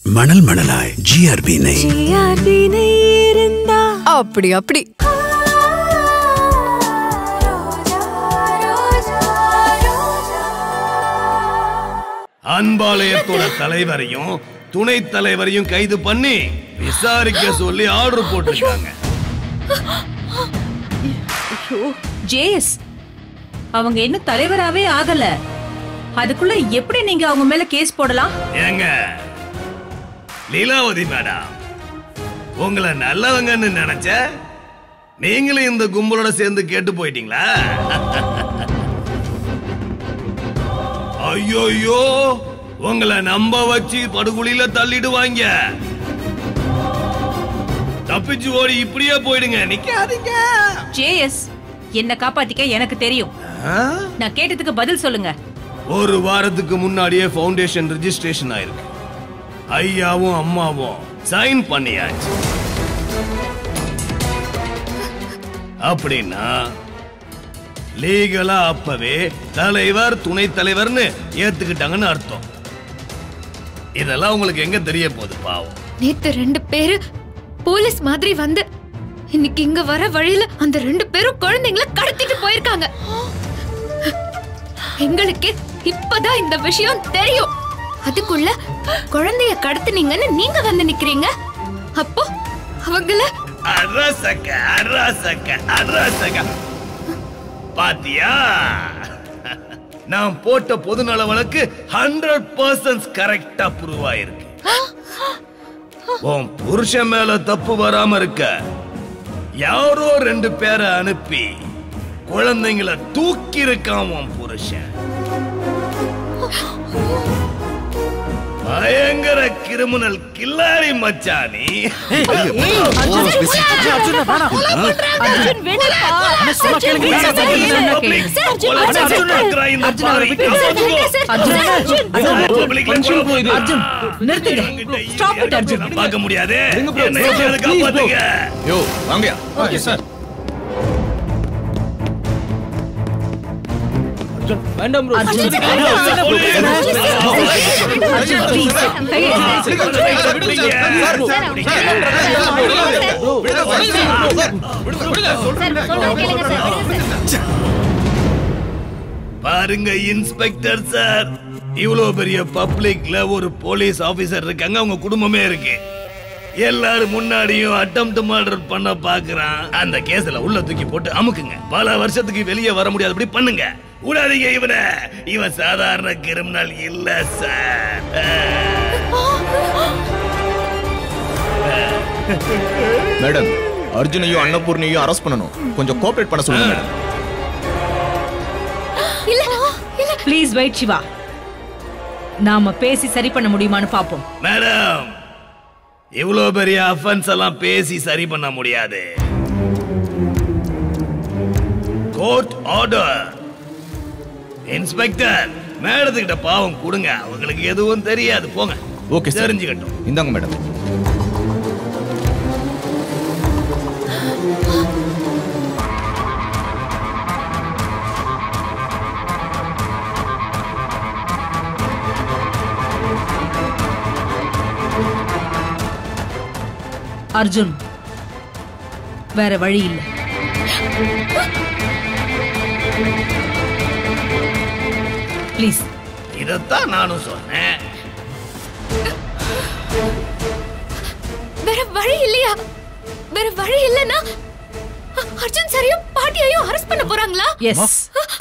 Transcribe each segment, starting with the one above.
மணல் மணலாய் ஜிஆர்பி நெய் ஜிஆர்பி நெய் இருந்தா அப்படி அப்படி அன்பாலயத்தோட தலைவரையும் துணைத் தலைவரையும் கைது பண்ணி விசாரிக்க சொல்லி ஆர்டர் போட்டிருக்காங்க ஜேஎஸ் அவங்க இன்னும் தலைவராவே ஆகல அதுக்குள்ள எப்படி நீங்க அவங்க மேல கேஸ் போடலாம் ஏங்க லீலாவதி மேடம் உங்களை நல்லவங்கன்னு நினைச்ச நீங்களும் இந்த கும்பலோட சேர்ந்து கேட்டு போயிட்டீங்களா ஐயோயோ உங்களை நம்ப வச்சு படுகுழியில தள்ளிடுவாங்க தப்பிச்சு ஓடி இப்படியே போயிடுங்க நிக்காதீங்க ஜேஎஸ் என்ன காப்பாத்திக்க எனக்கு தெரியும் ஆ? நான் கேட்டதுக்கு பதில் சொல்லுங்க ஒரு வாரத்துக்கு முன்னாடியே ஃபவுண்டேஷன் ரெஜிஸ்ட்ரேஷன் ஆயிருக்கு ஐயாவும் அம்மாவும் சைன் பண்ணியாச்சு அப்படின்னா லீகலா அப்பவே தலைவர் துணைத் தலைவர்னு ஏத்துக்கிட்டாங்கன்னு அர்த்தம் இதெல்லாம் உங்களுக்கு எங்க தெரிய போகுது பாவம் நேத்து ரெண்டு பேரு போலீஸ் மாதிரி வந்து இன்னைக்கு இங்க வர வழியில அந்த ரெண்டு பேரும் குழந்தைங்கள கடத்திட்டு போயிருக்காங்க எங்களுக்கு இப்பதான் இந்த விஷயம் தெரியும் அதுக்குள்ள குழந்தைய கடத்துனீங்கன்னு நீங்க வந்து நிக்கிறீங்க அப்போ அவங்கள அரசக்க அரசக்க அரசக்க பாத்தியா நான் போட்ட பொதுநல வழக்கு ஹண்ட்ரட் பர்சன்ட் கரெக்டா ப்ரூவ் ஆயிருக்கு உன் புருஷன் மேல தப்பு வராம இருக்க யாரோ ரெண்டு பேரை அனுப்பி குழந்தைங்கள தூக்கி இருக்கான் உன் புருஷன் பயங்கர கிரிமினல் கில்லாடி மச்சானி அர்ஜுன் விடுப்பா அர்ஜுன் நிறுத்துங்க ஸ்டாப் இட் அர்ஜுன் பார்க்க முடியாது என்னை எப்படியாவது காப்பாத்துங்க யோ வாங்கயா okay sir Arjun Arjun please பாருங்க இன்ஸ்பெக்டர் சார் இவ்வளவு பெரிய பப்ளிக்ல ஒரு போலீஸ் ஆபீசர் இருக்காங்க அவங்க குடும்பமே இருக்கு எல்லாரும் முன்னாடியும் அட்டம் மர்டர் பண்ண பாக்குறான் அந்த கேஸ்ல உள்ள தூக்கி போட்டு அமுக்குங்க பல வருஷத்துக்கு வெளியே வர முடியாதபடி பண்ணுங்க விடாதீங்க இவனை இவன் சாதாரண கிரிமினல் இல்ல சார் மேடம் அர்ஜுனையும் அன்னபூர்ணியையும் அரெஸ்ட் பண்ணணும் கொஞ்சம் கோஆபரேட் பண்ண சொல்லுங்க மேடம் இல்ல இல்ல ப்ளீஸ் வெயிட் சிவா நாம பேசி சரி பண்ண முடியுமான்னு பாப்போம் மேடம் இவ்வளவு பெரிய அஃபென்ஸ் எல்லாம் பேசி சரி பண்ண முடியாது கோர்ட் ஆர்டர் இன்ஸ்பெக்டர் மேடத்துக்கிட்ட பாவம் கொடுங்க அவங்களுக்கு எதுவும் தெரியாது போங்க ஓகே சார் தெரிஞ்சுக்கட்டும் இந்தாங்க மேடம் அர்ஜுன் வேற வழி இல்ல ப்ளீஸ் இதத்தான் நானும் சொன்னேன் வேற வழி இல்லையா வேற வழி இல்லனா அ- அர்ஜுன் சரியும் பாட்டியையும் அரெஸ்ட் பண்ண போறாங்களா எஸ்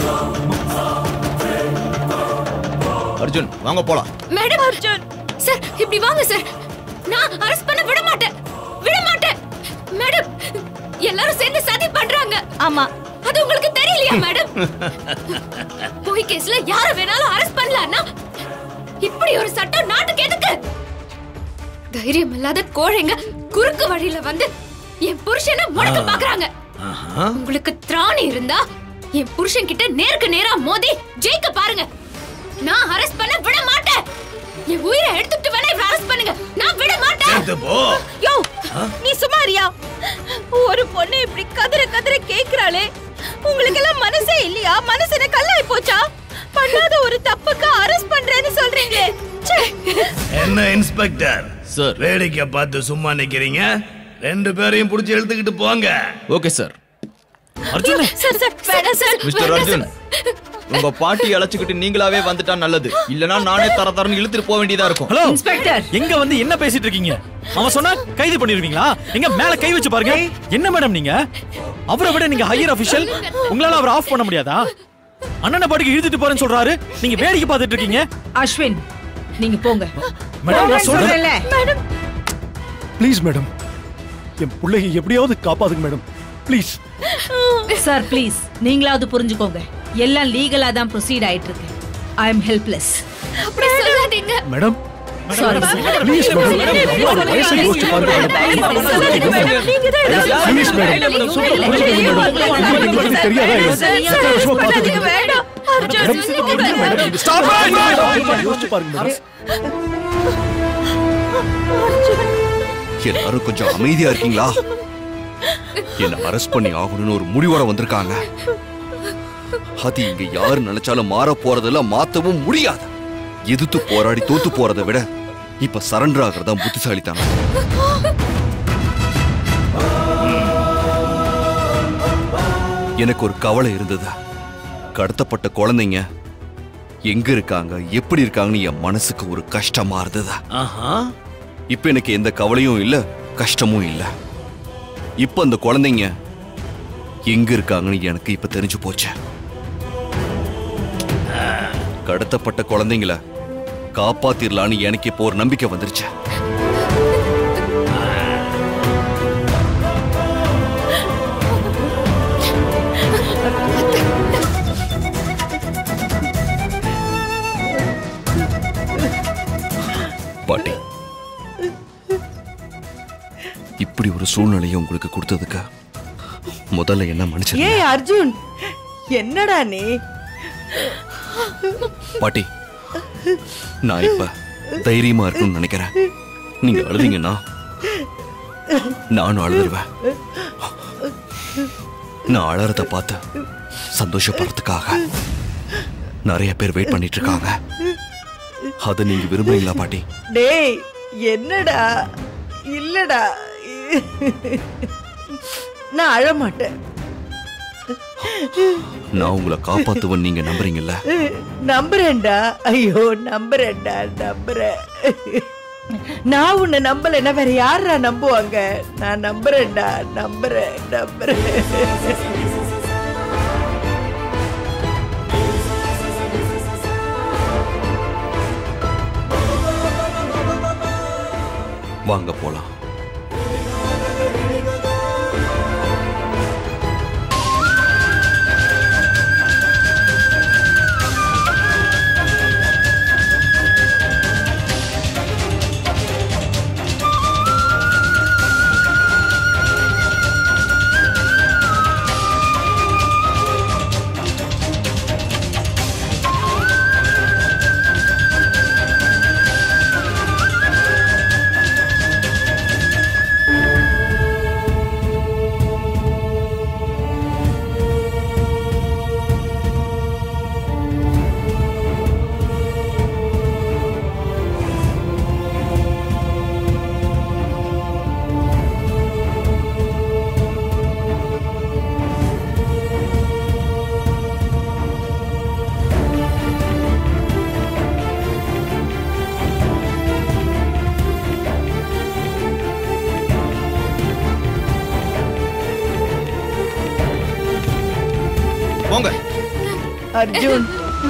அர்ஜுன் வாங்க போலாம் மேடம் அர்ஜுன் சார் இப்படி வாங்க சார் நான் அரெஸ்ட் பண்ண விட மாட்டேன் விட மாட்டேன் மேடம் எல்லாரும் சேர்ந்து சதி பண்றாங்க ஆமா அது உங்களுக்கு தெரியலையா மேடம் போய் கேஸ்ல யார வேணாலும் அரெஸ்ட் பண்ணலாம்னா இப்படி ஒரு சட்டம் நாட்டுக்கு எதுக்கு தைரியம் இல்லாத கோழைங்க குறுக்கு வழியில வந்து என் புருஷனை முடக்க பாக்குறாங்க உங்களுக்கு திராணி இருந்தா என் புருஷன் கிட்ட நேருக்கு நேரா மோதி ஜெயிக்க பாருங்க நான் அரெஸ்ட் பண்ண விட மாட்டேன் என் உயிரை எடுத்துட்டு வேணா இவரை அரெஸ்ட் பண்ணுங்க நான் விட மாட்டேன் சேர்த்து போ யோ நீ சுமாரியா ஒரு பொண்ணு இப்படி கதற கதற கேக்குறாளே உங்களுக்கு எல்லாம் மனசே இல்லையா மனசு என்ன கல்லாய் போச்சா பண்ணாத ஒரு தப்புக்கு அரெஸ்ட் பண்றேன்னு சொல்றீங்களே என்ன இன்ஸ்பெக்டர் சார் வேடிக்கை பார்த்து சும்மா நிக்கிறீங்க ரெண்டு பேரையும் புடிச்சு இழுத்துக்கிட்டு போங்க okay sir Arjun sir sir வேணாம் சார் மிஸ்டர் அர்ஜுன் உங்க பாட்டி அழைச்சுக்கிட்டு நீங்களாவே வந்துட்டா நல்லது இல்லனா நானே தர தரன்னு இழுத்துட்டு போக வேண்டியதா இருக்கும் ஹலோ இன்ஸ்பெக்டர் எங்க வந்து என்ன பேசிட்டு இருக்கீங்க அவன் சொன்னா கைது பண்ணிருவீங்களா எங்க மேல கை வச்சு பாருங்க என்ன மேடம் நீங்க அவரை விட நீங்க ஹையர் அபிஷியல் உங்களால அவரை ஆஃப் பண்ண முடியாதா அண்ணனை பாட்டுக்கு இழுத்துட்டு போறேன்னு சொல்றாரு நீங்க வேடிக்கை பார்த்துட்டு இருக்கீங்க அஸ்வின் நீங்க போங்க மேடம் நான் சொல்றேன் சொல்றேன்ல. ப்ளீஸ் மேடம் என் பிள்ளையை எப்படியாவது காப்பாத்துங்க மேடம் ப்ளீஸ் சார் ப்ளீஸ் நீங்களாவது புரிஞ்சுக்கோங்க எல்லாம் லீகலா தான் ப்ரொசீட் ஆயிட்டு இருக்கு ஐ எம் ஹெல்ப்லெஸ் அப்படி சொல்லாதீங்க மேடம் சாரி ப்ளீஸ் மேடம் அம்மாவோட வயசை யோசிச்சு பாருங்க மேடம் ப்ளீஸ் மேடம் உங்களுக்கு பத்தி தெரியாதா எத்தனை வருஷமா பார்த்துட்டு வேண்டாம் அர்ஜுன் மேடம் ஸ்டாப் யோசிச்சு பாருங்க மேடம் எல்லாரும் கொஞ்சம் அமைதியா இருக்கீங்களா என்ன அரெஸ்ட் பண்ணி ஆகணும்னு ஒரு முடிவோட வந்திருக்காங்க அது இங்க யாரு நினைச்சாலும் மாற போறதில்ல மாத்தவும் முடியாது எதிர்த்து போராடி தோத்து போறதை விட இப்ப சரண்டர் ஆகிறதா புத்திசாலித்தனம் எனக்கு ஒரு கவலை இருந்தது கடத்தப்பட்ட குழந்தைங்க எங்க இருக்காங்க எப்படி இருக்காங்கன்னு என் மனசுக்கு ஒரு கஷ்டமா இருந்தது ஆஹா இப்ப எனக்கு எந்த கவலையும் இல்ல கஷ்டமும் இல்ல இப்ப அந்த குழந்தைங்க எங்க இருக்காங்கன்னு எனக்கு இப்ப தெரிஞ்சு போச்சு கடத்தப்பட்ட குழந்தைங்கள காப்பாத்திரலான்னு எனக்கு இப்போ ஒரு நம்பிக்கை வந்துருச்சு பாட்டி இப்படி ஒரு சூழ்நிலையை உங்களுக்கு கொடுத்ததுக்கு முதல்ல என்ன மன்னிச்சிருங்க ஏய் அர்ஜுன் என்னடா நீ பாட்டி நான் இப்ப தைரியமா இருக்கணும்னு நினைக்கிறேன் நீங்க அழுதீங்கன்னா நானும் அழுதுருவேன் நான் அழறத பார்த்து சந்தோஷப்படுறதுக்காக நிறைய பேர் வெயிட் பண்ணிட்டு இருக்காங்க அதை நீங்க விரும்புறீங்களா பாட்டி டேய் என்னடா இல்லடா நான் அழ மாட்டேன் நான் உங்களை காப்பாத்துவேன் நீங்க நம்புறீங்கல்ல நம்புறேன்டா ஐயோ நம்புறேன்டா நம்புறேன் நான் உன்னை நம்பலைன்னா வேற யாரா நம்புவாங்க நான் நம்புறேன்டா நம்புறேன் நம்புறேன் வாங்க போலாம் போங்க அர்ஜுன்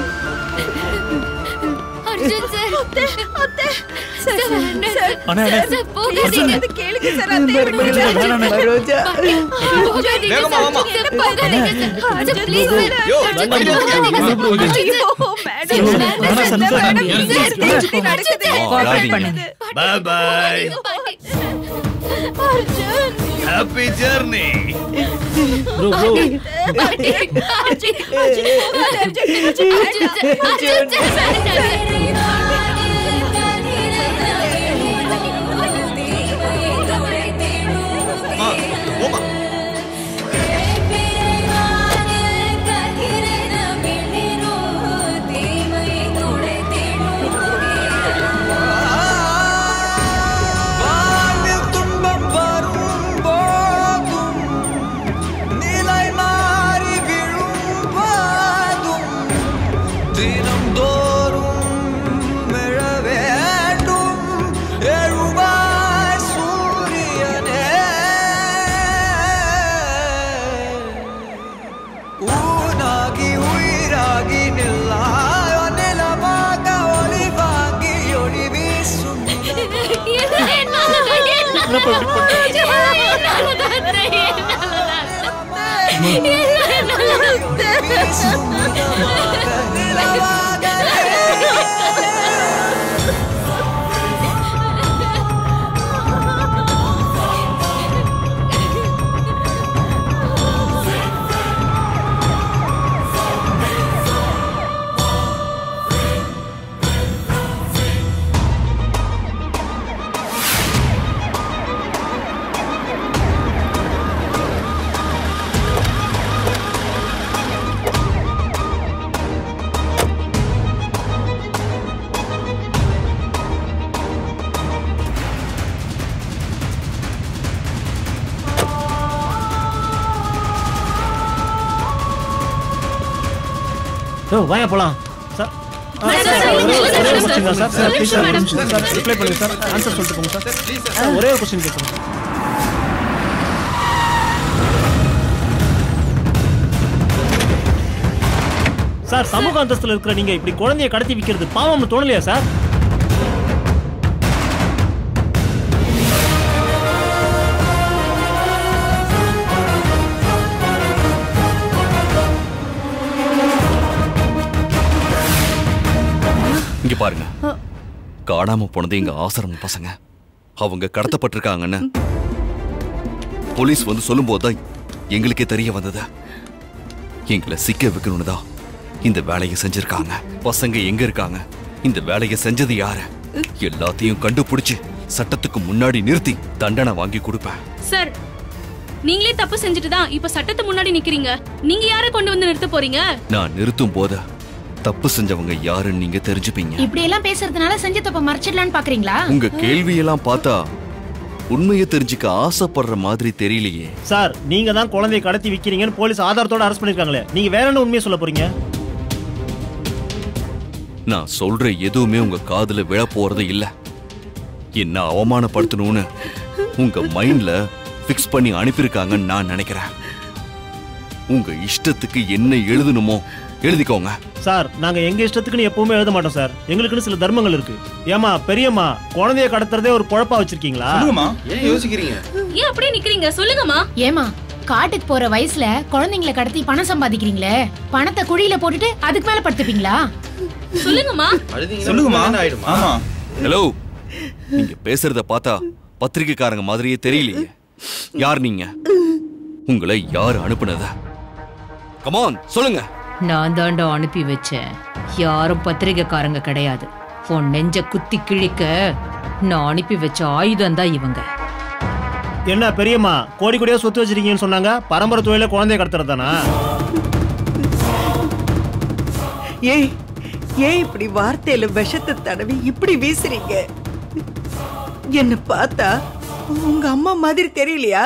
அர்ஜுன் சார் சார் வேண்டாம் சார். அண்ணா, அண்ணா. சார், போகாதீங்க. அது கேளுங்க சார் அத்தை மருமகளே, ரோஜா போகாதீங்க வேகமா சார். வாமா. சார், போகாதீங்க சார். Sir, please sir. யோ, அர்ஜுன் வண்டி சார், போகாதீங்க சார். ஓகே. அர்ஜுன் ஐயோ சார். மேடம் வேணாம் சார், சார். மேடம் சார், இப்படி நடக்குது கோஆபரேட் அழாதீங்க. பண்ணுங்க பாய் பாய் பாட்டி. Arjun happy journey bro bro பாட்டி. அர்ஜுன். அர்ஜுன் சார். அர்ஜுன் சார், வேண்டாம் சார். அம்மா, போமா என்னப்பா இப்படி பண்ற? ஓ வாயா போலாம் சார் ஆ, சார், ஒரே ஒரே ஒரு question தான் sir sir please sir sir reply பண்ணுங்க சார் ஆன்சர் சொல்லிட்டு போங்க சார் சார் ஒரே ஒரு கொஸ்டின் கேட்குறேன் சார் சமூக அந்தஸ்துல இருக்கிற நீங்க இப்படி குழந்தைய கடத்தி விக்கிறது பாவம்னு தோணலையா சார் இங்க பாருங்க காணாம போனது எங்க ஆசிரம பசங்க அவங்க கடத்தப்பட்டிருக்காங்கன்னு போலீஸ் வந்து சொல்லும்போது தான் எங்களுக்கே தெரிய வந்தது எங்களை சிக்க வைக்கணும்னு தான் இந்த வேலையை செஞ்சிருக்காங்க பசங்க எங்க இருக்காங்க இந்த வேலையை செஞ்சது யாரு எல்லாத்தையும் கண்டுபிடிச்சு சட்டத்துக்கு முன்னாடி நிறுத்தி தண்டனை வாங்கி கொடுப்பேன் சார் நீங்களே தப்பு செஞ்சுட்டு தான் இப்ப சட்டத்து முன்னாடி நிக்கிறீங்க நீங்க யாரை கொண்டு வந்து நிறுத்த போறீங்க நான் நிறுத்தும் போது தப்பு செஞ்சவங்க யாருன்னு நீங்க தெரிஞ்சுப்பீங்க இப்படி எல்லாம் பேசுறதுனால செஞ்ச தப்ப மறைச்சிடலாம்னு பாக்குறீங்களா உங்க கேள்வியெல்லாம் பார்த்தா உண்மையை தெரிஞ்சுக்க ஆசைப்படுற மாதிரி தெரியலையே சார் நீங்க தான் குழந்தைய கடத்தி விக்கிறீங்கன்னு போலீஸ் ஆதாரத்தோட அரெஸ்ட் பண்ணிருக்காங்களே நீங்க வேற என்ன உண்மையை சொல்ல போறீங்க நான் சொல்ற எதுவுமே உங்க காதுல விழ போறது இல்ல என்ன அவமானப்படுத்தணும்னு உங்க மைண்ட்ல ஃபிக்ஸ் பண்ணி அனுப்பியிருக்காங்கன்னு நான் நினைக்கிறேன் உங்க இஷ்டத்துக்கு என்ன எழுதணுமோ எழுதிக்கோங்க சார் நாங்க எங்க இஷ்டத்துக்குன்னு எப்பவுமே எழுத மாட்டோம் சார் எங்களுக்குன்னு சில தர்மங்கள் இருக்கு ஏமா பெரியம்மா குழந்தைய கடத்துறதே ஒரு பொழப்பா வச்சிருக்கீங்களா ஏன் யோசிக்கிறீங்க ஏன் அப்படியே நிக்கிறீங்க சொல்லுங்கம்மா ஏமா காட்டுக்கு போற வயசுல குழந்தைங்களை கடத்தி பணம் சம்பாதிக்கிறீங்களே பணத்தை குழியில போட்டுட்டு அதுக்கு மேல படுத்துப்பீங்களா சொல்லுங்கம்மா சொல்லுங்கம்மா ஆமா ஹலோ நீங்க பேசுறத பார்த்தா பத்திரிக்கைக்காரங்க மாதிரியே தெரியலையே யார் நீங்க உங்களை யார் அனுப்புனத கமான் சொல்லுங்க நான் தாண்டா அனுப்பி வச்சேன் யாரும் பத்திரிகைக்காரங்க கிடையாது உன் நெஞ்ச குத்தி கிழிக்க நான் அனுப்பி வச்ச ஆயுதம் தான் இவங்க என்ன பெரியம்மா கோடி கோடியா சொத்து வச்சிருக்கீங்கன்னு சொன்னாங்க பரம்பரை தொழில குழந்தைய கடத்துறதானா ஏய் ஏன் இப்படி வார்த்தையில விஷத்தை தடவி இப்படி வீசுறீங்க என்ன பார்த்தா உங்க அம்மா மாதிரி தெரியலையா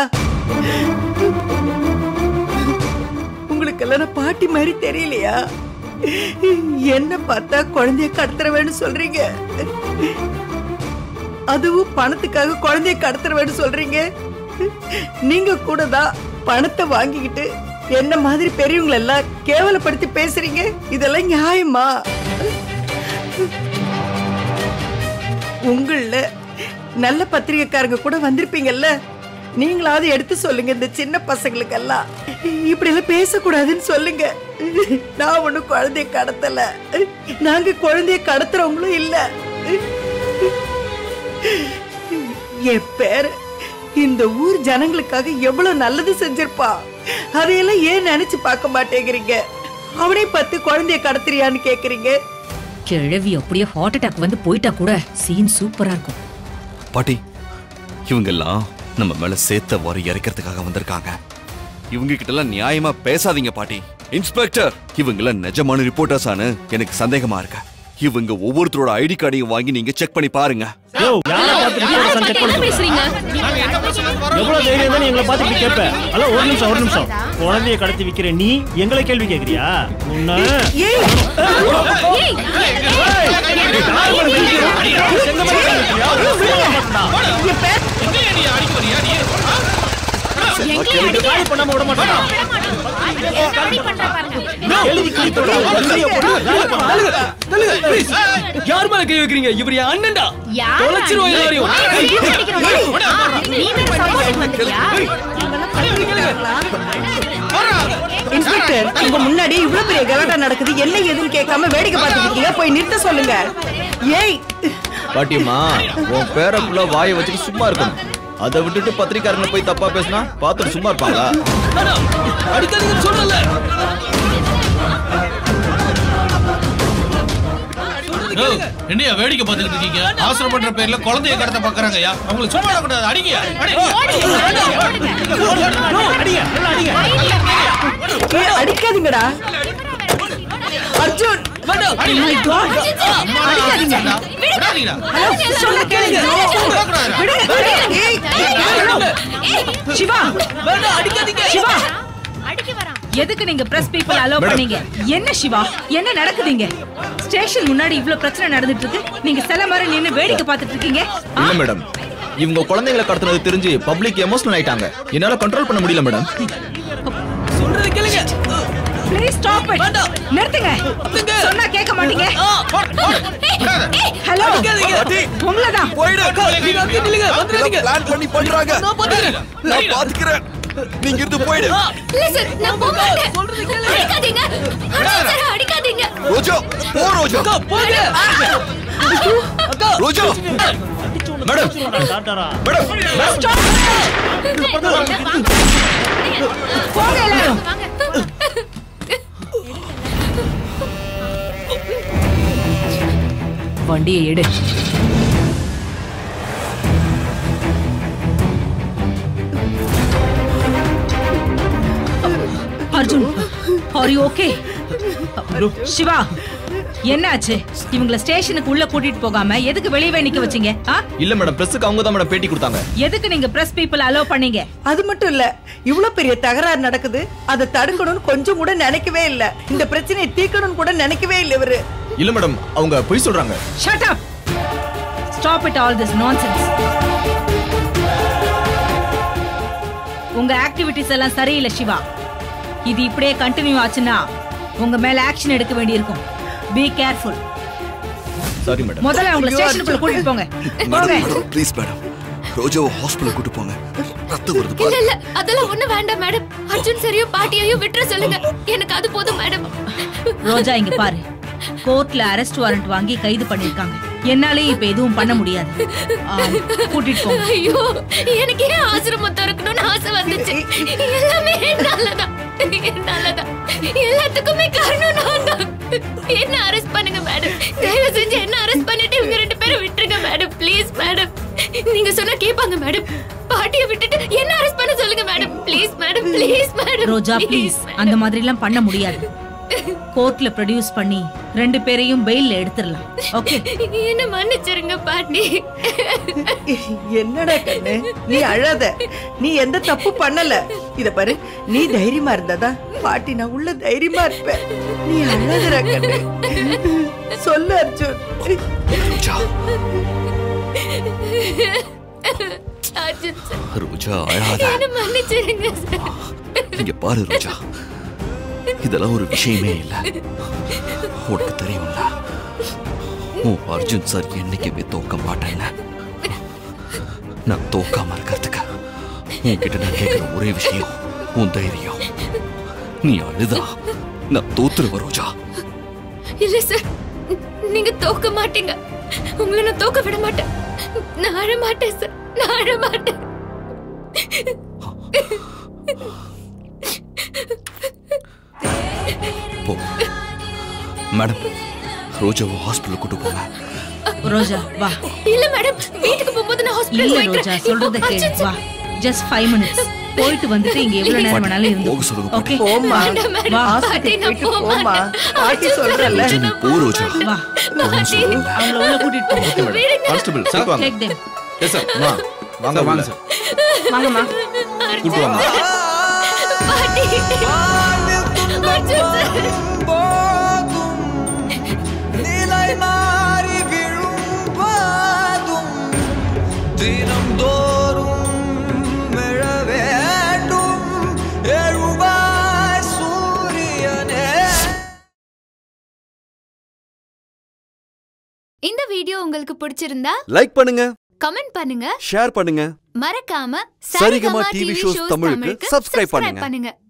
உங்களுக்கெல்லாம் நான் பாட்டி மாதிரி தெரியலையா என்ன பார்த்தா குழந்தைய கடத்துறவேன்னு சொல்றீங்க அதுவும் பணத்துக்காக குழந்தைய கடத்துறவேன்னு சொல்றீங்க நீங்க கூட தான் பணத்தை வாங்கிக்கிட்டு என்ன மாதிரி பெரியவங்களை எல்லாம் கேவலப்படுத்தி பேசுறீங்க இதெல்லாம் நியாயமா உங்கள நல்ல பத்திரிகைக்காரங்க கூட வந்திருப்பீங்கல்ல நீங்களாவது எடுத்து சொல்லுங்க இந்த சின்ன பசங்களுக்கெல்லாம் இப்படி எல்லாம் பேசக்கூடாதுன்னு சொல்லுங்க நான் ஒண்ணும் குழந்தைய கடத்தல நாங்க குழந்தைய கடத்துறவங்களும் இல்ல என் பேர் இந்த ஊர் ஜனங்களுக்காக எவ்வளவு நல்லது செஞ்சிருப்பா அதையெல்லாம் ஏன் நினைச்சு பார்க்க மாட்டேங்கிறீங்க அவனே பத்து குழந்தைய கடத்துறியான்னு கேக்குறீங்க கிழவி அப்படியே ஹார்ட் அட்டாக் வந்து போயிட்டா கூட சீன் சூப்பரா இருக்கும் பாட்டி இவங்கெல்லாம் நம்ம மேல சேர்த்த வாரி இறைக்கிறதுக்காக வந்திருக்காங்க இவங்க கிட்ட எல்லாம் நியாயமா பேசாதீங்க பாட்டி இன்ஸ்பெக்டர் இவங்கள நிஜமான ரிப்போர்ட்டர்ஸானு எனக்கு சந்தேகமா இருக்கு இவங்க ஒவ்வொருத்தரோட ஐடி கார்டையும் வாங்கி நீங்க செக் பண்ணி பாருங்க யோ யாரை பார்த்து reporters செக் பண்ண என்ன சொல்ற? பேசுறீங்க எவ்வளவு தைரியம் தான் நீ எங்களை பார்த்து இப்படி கேட்ப ஹலோ ஒரு நிமிஷம் ஒரு நிமிஷம் குழந்தைய கடத்தி விக்கிற நீ எங்களை கேள்வி கேக்குறியா உன்ன ஏய் ஏய் என் பேர் காலி பண்ணாம விட மாட்டானா எழுதி கொடுத்தா வண்டியை போட்டு வேலை பண்ணு. யார் மேல கை வைக்கிறீங்க இவர் என் அண்ணன்டா யார் தொலைச்சிருவோம் எல்லாரையும் நீ பாத்தியா இன்ஸ்பெக்டர் உங்க முன்னாடி இவ்வளவு பெரிய கலாட்டா நடக்குது என்ன ஏதுன்னு கேட்காம வேடிக்கை பார்த்துட்டு இருக்கீங்க போய் நிறுத்த சொல்லுங்க ஏய் பாட்டியம்மா உன் பேர புள்ள வாயை வச்சுட்டு சும்மா இருக்கணும் அதை விட்டுட்டு பத்திரிக்காரங்க போய் தப்பா பேசினா பார்த்துட்டு சும்மா இருப்பாங்களா அடிக்காதீங்கன்னு சொல்றல என்னையா வேடிக்கை பார்த்துக்கிட்டு இருக்கீங்க அவசரப்படுற பேர்ல குழந்தைய கடத்த பாக்குறாங்கய்யா அவங்களை சும்மா விடக்கூடாது அடிங்க ஏய், அடிக்காதீங்கடா அர்ஜுன் My God. அடிக்காதீங்க ஹலோ, சொல்ல கேளுங்க விடுங்க, விடுங்க. ஏய், ஏய், சிவா சிவா எதுக்கு நீங்க பிரஸ் பீப்பிள் அலோ மேடம். பண்ணீங்க என்ன சிவா என்ன நடக்குதுங்க ஸ்டேஷன் முன்னாடி இவ்ளோ பிரச்சனை நடந்துட்டு இருக்கு நீங்க சில மாதிரி நின்னு வேடிக்கை பார்த்துட்டு இருக்கீங்க இல்ல மேடம் இவங்க குழந்தைங்களை கடத்தினது தெரிஞ்சு பப்ளிக் எமோஷனல் ஆயிட்டாங்க என்னால கண்ட்ரோல் பண்ண முடியல மேடம் ப்ளீஸ் ஸ்டாப் இட் நிறுத்துங்க சொன்னா கேட்க மாட்டீங்க ஹலோ உங்களை தான் பிளான் பண்ணி பண்றாங்க நான் பாத்துக்கிறேன் நீங்க இருந்து போயிடு இல்ல சார் நான் போக மாட்டேன் அடிக்காதீங்க அர்ஜுன் சார் அடிக்காதீங்க ரோஜா போ ரோஜா ரோஜா மேடம் மேடம் போங்க எல்லாரும் வண்டியை எடு Arjun are you okay Shiva என்னாச்சு இவங்கள ஸ்டேஷனுக்கு உள்ள கூட்டிட்டு போகாம எதுக்கு வெளியவே நிக்க வச்சீங்க ஆ? இல்ல மேடம் பிரஸுக்கு அவங்க தான் மேடம் பேட்டி கொடுத்தாங்க எதுக்கு நீங்க பிரஸ் பீப்புள் அலோ பண்ணீங்க அது மட்டும் இல்ல இவ்வளவு பெரிய தகராறு நடக்குது அதை தடுக்கணும்னு கொஞ்சம் கூட நினைக்கவே இல்ல இந்த பிரச்சனையை தீர்க்கணும்னு கூட நினைக்கவே இல்ல இவரு இல்ல மேடம் அவங்க பொய் சொல்றாங்க shut up stop it all this nonsense உங்க ஆக்டிவிட்டிஸ் எல்லாம் சரியில்லை சிவா இது இப்படியே கண்டினியூ ஆச்சுன்னா உங்க மேல ஆக்ஷன் எடுக்க வேண்டியிருக்கும் பி கேர்ஃபுல் சாரி மேடம் முதல்ல அவங்கள ஸ்டேஷனுக்குள்ள கூட்டிட்டு போங்க போங்க மேடம் ப்ளீஸ் மேடம் ரோஜாவை ஹாஸ்பிடல் கூட்டு போங்க ரத்தம் வருது இல்ல பாருங்க இல்ல அதெல்லாம் ஒண்ணு வேண்டாம் மேடம் அர்ஜுன் சரியோ பாட்டியையும் விட்டுற சொல்லுங்க எனக்கு அது போதும் மேடம் ரோஜா இங்க பாரு கோர்ட்ல அரெஸ்ட் வாரண்ட் வாங்கி கைது பண்ணிருக்காங்க என்னாலே இப்ப எதுவும் பண்ண முடியாது ஆம், கூட்டிட்டு போங்க ஐயோ எனக்கு ஏன் ஆசிரமம் திறக்கணும்னு ஆசை வந்துச்சு எல்லாமே என்னாலதான் என்னாலதான் எல்லாத்துக்குமே காரணம் நான் தான் என்ன அரெஸ்ட் பண்ணுங்க மேடம் தயவு செஞ்சு என்ன அரெஸ்ட் பண்ணிட்டு இவங்க ரெண்டு பேரும் விட்டுருங்க மேடம் ப்ளீஸ் மேடம் நீங்க சொன்னா கேட்பாங்க மேடம் பாட்டியை விட்டுட்டு என்ன அரெஸ்ட் பண்ண சொல்லுங்க madam please madam please madam Roja please அந்த மாதிரி எல்லாம் பண்ண முடியாது கோர்ட்ல ப்ரொடியூஸ் பண்ணி ரெண்டு பேரையும் பெயில்ல எடுத்துடலாம் ஓகே என்ன மன்னிச்சிருங்க பாட்டி என்னடா கண்ணு நீ அழாத நீ எந்த தப்பு பண்ணல இத பாரு நீ தைரியமா இருந்ததா பாட்டி நான் உள்ள தைரியமா இருப்பேன் நீ அழாதடா கண்ணு சொல்லு அர்ஜுன் ரோஜா அர்ஜுன் சார் ரோஜா அழாத என்ன மன்னிச்சிருங்க சார் இங்க பாரு ரோஜா இதெல்லாம் ஒரு விஷயமே இல்ல உனக்கு தெரியும்ல உன் அர்ஜுன் சார் என்னைக்குமே தோக்க மாட்டேன்னு நான் தோக்காம இருக்கிறதுக்கு உன்கிட்ட நான் கேட்கிற ஒரே விஷயம் உன் தைரியம் நீ அழுதா நான் தோத்துருவ ரோஜா இல்ல சார் நீங்க தோக்க மாட்டீங்க உங்களை நான் தோக்க விட மாட்டேன் நான் அழ மாட்டேன் சார் நான் அழ மாட்டேன் போ மேடம் ரோஜாவை ஹாஸ்பிட்டல் கூட்டு போங்க ரோஜா வா இல்ல மேடம் வீட்டுக்கு போகும்போது நான் இல்ல ஹாஸ்பிடல் ரோஜா சொல்றத கேளு வா ஜஸ்ட் ஃபைவ் மினிட்ஸ் போயிட்டு வந்துட்டு இங்க எவ்வளவு நேரம் வேணாலும் இருந்து போக சொல்லுங்க ஓகே போம்மா வேண்டாம் மேடம். வா பாட்டி, ஹாஸ்பிட்டல் நான் போயிட்டு போக போமா மாட்டேன். பாட்டி சொல்றல ரோஜா நீ போ ரோஜா வா போன்னு சொல்லுங்க அவங்கள உள்ள கூட்டிட்டு போ ஓகே மேடம் கான்ஸ்டபிள் சார் வாங்க டேக் தேம் எஸ் சார் அம்மா வாங்க வாங்க சார் வாங்கம்மா கூட்டு வாங்க பாட்டி அர்ஜுன் சார் இந்த வீடியோ உங்களுக்கு பிடிச்சிருந்தா லைக் பண்ணுங்க கமெண்ட் பண்ணுங்க ஷேர் பண்ணுங்க மறக்காம சரிகமா டிவி ஷோஸ் தமிழுக்கு subscribe பண்ணுங்க. பண்ணுங்க